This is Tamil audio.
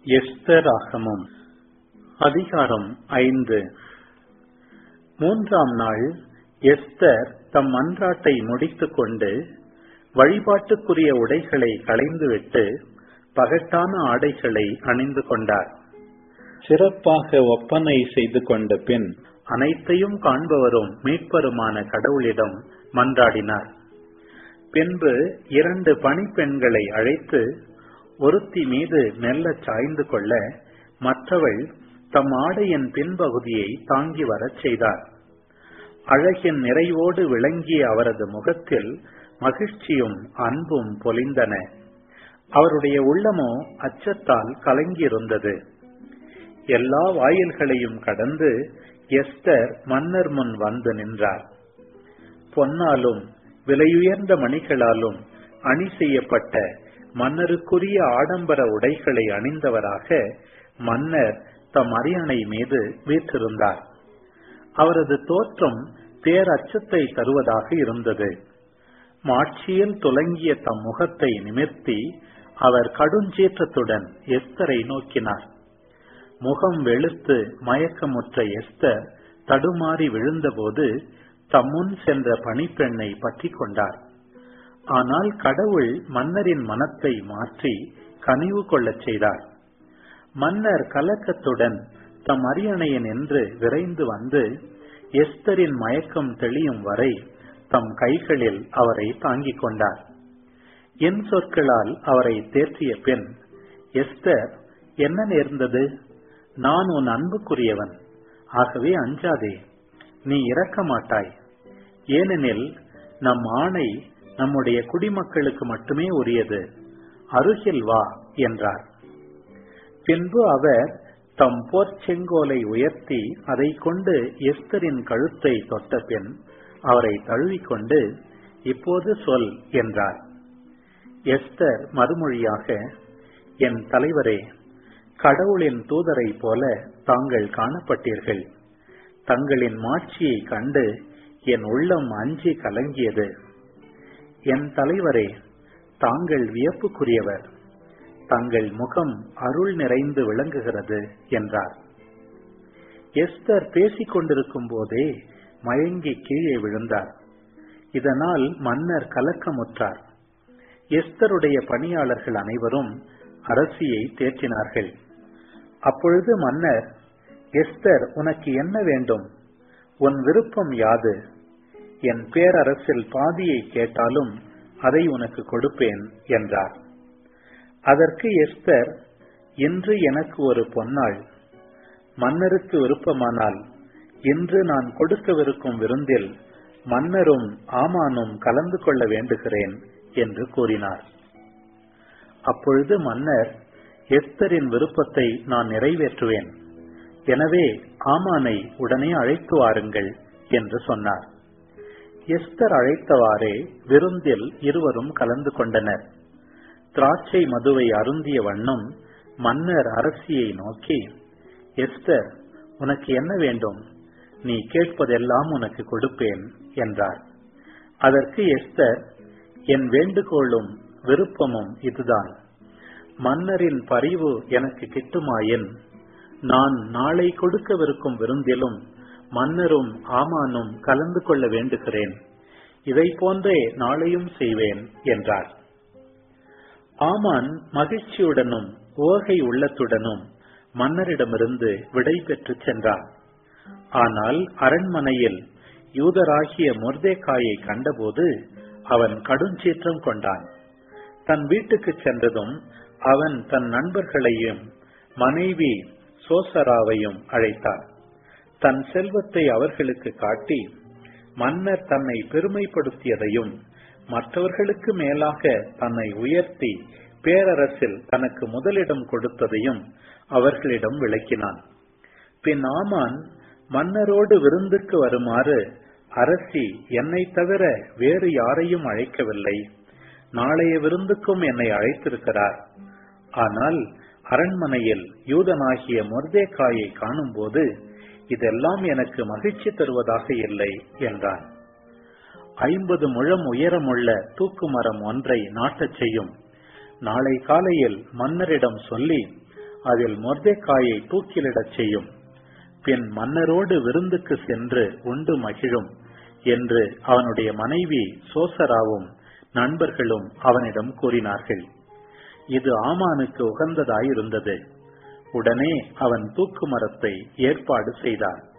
எஸ்தராகமம் அதிகாரம் ஐந்து மூன்றாம் நாள் எஸ்தர் தம் மன்றாட்டை முடித்துக் கொண்டு வழிபாட்டுக்குரிய உடைகளை களைந்துவிட்டு பகட்டான ஆடைகளை அணிந்து கொண்டார் சிறப்பாக ஒப்பனை செய்து கொண்ட பின் அனைத்தையும் காண்பவரும் மீட்பருமான கடவுளிடம் மன்றாடினார் பின்பு இரண்டு பணிப்பெண்களை அழைத்து ஒருத்தி மீது மெல்லச் சாய்ந்து கொள்ள மற்றவள் தம் ஆடையின் பின்பகுதியை தாங்கி வரச் செய்தார் அழகின் நிறைவோடு விளங்கிய அவரது முகத்தில் மகிழ்ச்சியும் அன்பும் பொலிந்தன அவருடைய உள்ளமோ அச்சத்தால் கலங்கியிருந்தது எல்லா வாயில்களையும் கடந்து எஸ்தர் மன்னர் முன் வந்து நின்றார் பொன்னாலும் விலையுயர்ந்த மணிகளாலும் அணி செய்யப்பட்ட மன்னருக்குரிய ஆடம்பர உடைகளை அணிந்தவராக மன்னர் தம் அரியணை மீது வீற்றிருந்தார் அவரது தோற்றம் பேரச்சத்தை தருவதாக இருந்தது மாட்சியில் துலங்கிய தம் முகத்தை நிமிர்த்தி அவர் கடுஞ்சீற்றத்துடன் எஸ்தரை நோக்கினார் முகம் வெளுத்து மயக்கமுற்ற எஸ்தர் தடுமாறி விழுந்தபோது தம்முன் சென்ற பணிப்பெண்ணை பற்றி கொண்டார் ஆனால் கடவுள் மன்னரின் மனத்தை மாற்றி கனிவு கொள்ளச் செய்தார் மன்னர் கலக்கத்துடன் தம் அரியணையின் என்று விரைந்து வந்து எஸ்தரின் மயக்கம் தெளியும் வரை தம் கைகளில் அவரை தாங்கிக் கொண்டார் என் சொற்களால் அவரை தேற்றிய பின் எஸ்தர் என்ன நேர்ந்தது நான் உன் அன்புக்குரியவன் ஆகவே அஞ்சாதே நீ இறக்க மாட்டாய் ஏனெனில் நம் ஆணை நம்முடைய குடிமக்களுக்கு மட்டுமே உரியது அருகில் வா என்றார் பின்பு அவர் தம் போர்ச்செங்கோலை உயர்த்தி அதை கொண்டு எஸ்தரின் கழுத்தை தொட்ட பின் அவரை தழுவிக்கொண்டு இப்போது சொல் என்றார் எஸ்தர் மறுமொழியாக என் தலைவரே கடவுளின் தூதரை போல தாங்கள் காணப்பட்டீர்கள் தங்களின் மாட்சியை கண்டு என் உள்ளம் அஞ்சி கலங்கியது என் தலைவரே தாங்கள் வியப்புக்குரியவர் தங்கள் முகம் அருள் நிறைந்து விளங்குகிறது என்றார் எஸ்தர் பேசிக் கொண்டிருக்கும் போதே மயங்கி கீழே விழுந்தார் இதனால் மன்னர் கலக்கமுற்றார் எஸ்தருடைய பணியாளர்கள் அனைவரும் அரசியை தேற்றினார்கள் அப்பொழுது மன்னர் எஸ்தர் உனக்கு என்ன வேண்டும் உன் விருப்பம் யாது என் பேரரசில் பாதியை கேட்டாலும் அதை உனக்கு கொடுப்பேன் என்றார் அதற்கு எஸ்தர் இன்று எனக்கு ஒரு பொன்னாள் மன்னருக்கு விருப்பமானால் இன்று நான் கொடுக்கவிருக்கும் விருந்தில் மன்னரும் ஆமானும் கலந்து கொள்ள வேண்டுகிறேன் என்று கூறினார் அப்பொழுது மன்னர் எஸ்தரின் விருப்பத்தை நான் நிறைவேற்றுவேன் எனவே ஆமானை உடனே அழைத்து வாருங்கள் என்று சொன்னார் எஸ்தர் அழைத்தவாறே விருந்தில் இருவரும் கலந்து கொண்டனர் திராட்சை மதுவை அருந்திய வண்ணம் மன்னர் அரசியை நோக்கி எஸ்தர் உனக்கு என்ன வேண்டும் நீ கேட்பதெல்லாம் உனக்கு கொடுப்பேன் என்றார் அதற்கு எஸ்தர் என் வேண்டுகோளும் விருப்பமும் இதுதான் மன்னரின் பரிவு எனக்கு கிட்டுமாயின் நான் நாளை கொடுக்கவிருக்கும் விருந்திலும் மன்னரும் ஆமானும் கலந்து கொள்ள வேண்டுகிறேன் இதை போன்றே நாளையும் செய்வேன் என்றார் ஆமான் மகிழ்ச்சியுடனும் ஓகை உள்ளத்துடனும் மன்னரிடமிருந்து விடை பெற்று சென்றான் ஆனால் அரண்மனையில் யூதராகிய மொர்தேக்காயை கண்டபோது அவன் கடுஞ்சீற்றம் கொண்டான் தன் வீட்டுக்கு சென்றதும் அவன் தன் நண்பர்களையும் மனைவி சோசராவையும் அழைத்தான் தன் செல்வத்தை அவர்களுக்கு காட்டி மன்னர் தன்னை பெருமைப்படுத்தியதையும் மற்றவர்களுக்கு மேலாக தன்னை உயர்த்தி பேரரசில் தனக்கு முதலிடம் கொடுத்ததையும் அவர்களிடம் விளக்கினான் பின் ஆமான் மன்னரோடு விருந்துக்கு வருமாறு அரசி என்னை தவிர வேறு யாரையும் அழைக்கவில்லை நாளைய விருந்துக்கும் என்னை அழைத்திருக்கிறார் ஆனால் அரண்மனையில் யூதனாகிய மொர்தேக்காயை காணும்போது இதெல்லாம் எனக்கு மகிழ்ச்சி தருவதாக இல்லை என்றான் ஐம்பது முழம் உயரமுள்ள தூக்கு மரம் ஒன்றை நாட்டச் செய்யும் நாளை காலையில் மன்னரிடம் சொல்லி அதில் மொர்தெக்காயை தூக்கிலிடச் செய்யும் பின் மன்னரோடு விருந்துக்கு சென்று உண்டு மகிழும் என்று அவனுடைய மனைவி சோசராவும் நண்பர்களும் அவனிடம் கூறினார்கள் இது ஆமானுக்கு உகந்ததாயிருந்தது உடனே அவன் தூக்கு மரத்தை ஏற்பாடு செய்தான்